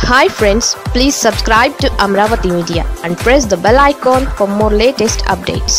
hi friends please subscribe to Amaravati media and press the bell icon for more latest updates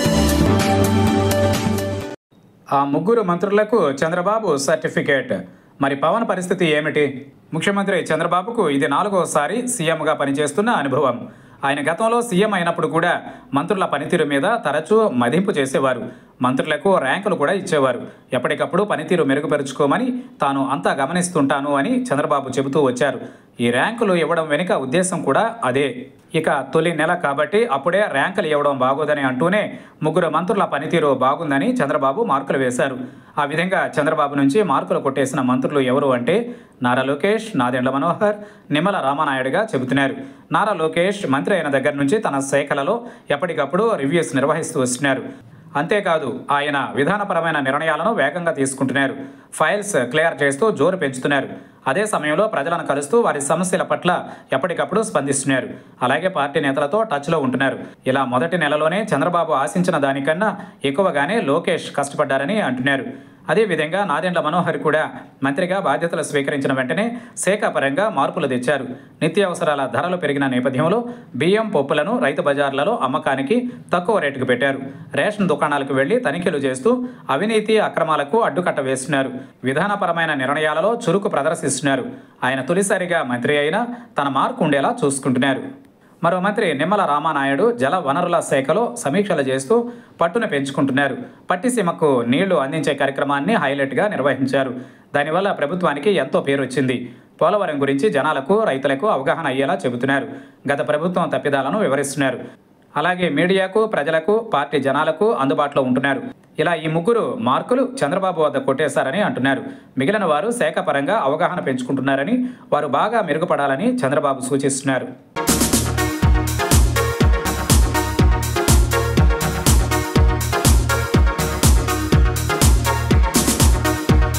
ఆ ముగ్గురు మంత్రులకు Chandrababu certificate మరి పవన్ పరిస్థితి ఏమిటి ముఖ్యమంత్రి చంద్రబాబుకు ఇది నాలుగోసారి సీఎంగా పనిచేస్తున్న అనుభవం ఆయన గతంలో సీఎం అయినప్పుడు కూడా మంత్రుల పనితీరు మీద తరచూ మదింపు చేసేవారు మంత్రులకు ర్యాంకులు కూడా ఇచ్చేవారు ఎప్పటికప్పుడు పనితీరు మెరుగుపరుచుకోమని తాను అంతా గమనిస్తుంటాను అని చంద్రబాబు చెబుతూ వచ్చారు ఈ ర్యాంకులు ఇవ్వడం వెనుక ఉద్దేశం కూడా అదే ఇక తొలి నెల కాబట్టి అప్పుడే ర్యాంకులు ఇవ్వడం బాగోదని అంటూనే ముగ్గురు మంత్రుల పనితీరు బాగుందని చంద్రబాబు మార్కులు వేశారు ఆ విధంగా చంద్రబాబు నుంచి మార్కులు కొట్టేసిన మంత్రులు ఎవరు అంటే నారా లోకేష్ నాదెండ్ల మనోహర్ నిమ్మల రామానాయుడుగా చెబుతున్నారు నారా లోకేష్ మంత్రి అయిన దగ్గర నుంచి తన శాఖలలో ఎప్పటికప్పుడు రివ్యూస్ నిర్వహిస్తూ వస్తున్నారు అంతేకాదు ఆయన విధానపరమైన నిర్ణయాలను వేగంగా తీసుకుంటున్నారు ఫైల్స్ క్లియర్ చేస్తూ జోరు పెంచుతున్నారు అదే సమయంలో ప్రజలను కలుస్తూ వారి సమస్యల పట్ల ఎప్పటికప్పుడు స్పందిస్తున్నారు అలాగే పార్టీ నేతలతో టచ్లో ఉంటున్నారు ఇలా మొదటి నెలలోనే చంద్రబాబు ఆశించిన దానికన్నా ఎక్కువగానే లోకేష్ కష్టపడ్డారని అంటున్నారు అదేవిధంగా నాదెండ్ల మనోహర్ కూడా మంత్రిగా బాధ్యతలు స్వీకరించిన వెంటనే శాఖ పరంగా మార్పులు తెచ్చారు నిత్యావసరాల ధరలు పెరిగిన నేపథ్యంలో బియ్యం పప్పులను రైతు బజార్లలో అమ్మకానికి తక్కువ రేటుకు పెట్టారు రేషన్ దుకాణాలకు వెళ్లి తనిఖీలు చేస్తూ అవినీతి అక్రమాలకు అడ్డుకట్ట వేస్తున్నారు విధానపరమైన నిర్ణయాలలో చురుకు ప్రదర్శిస్తున్నారు ఆయన తొలిసారిగా మంత్రి అయినా తన మార్కు ఉండేలా చూసుకుంటున్నారు మరో మంత్రి నిమ్మల రామానాయుడు జల వనరుల శాఖలో సమీక్షలు చేస్తూ పట్టును పెంచుకుంటున్నారు పట్టిసీమకు నీళ్లు అందించే కార్యక్రమాన్ని హైలైట్గా నిర్వహించారు దానివల్ల ప్రభుత్వానికి ఎంతో పేరు వచ్చింది పోలవరం గురించి జనాలకు రైతులకు అవగాహన అయ్యేలా చెబుతున్నారు గత ప్రభుత్వం తప్పిదాలను వివరిస్తున్నారు అలాగే మీడియాకు ప్రజలకు పార్టీ జనాలకు అందుబాటులో ఉంటున్నారు ఇలా ఈ ముగ్గురు మార్కులు చంద్రబాబు వద్ద కొట్టేశారని అంటున్నారు మిగిలిన వారు శాఖ పరంగా అవగాహన పెంచుకుంటున్నారని వారు బాగా మెరుగుపడాలని చంద్రబాబు సూచిస్తున్నారు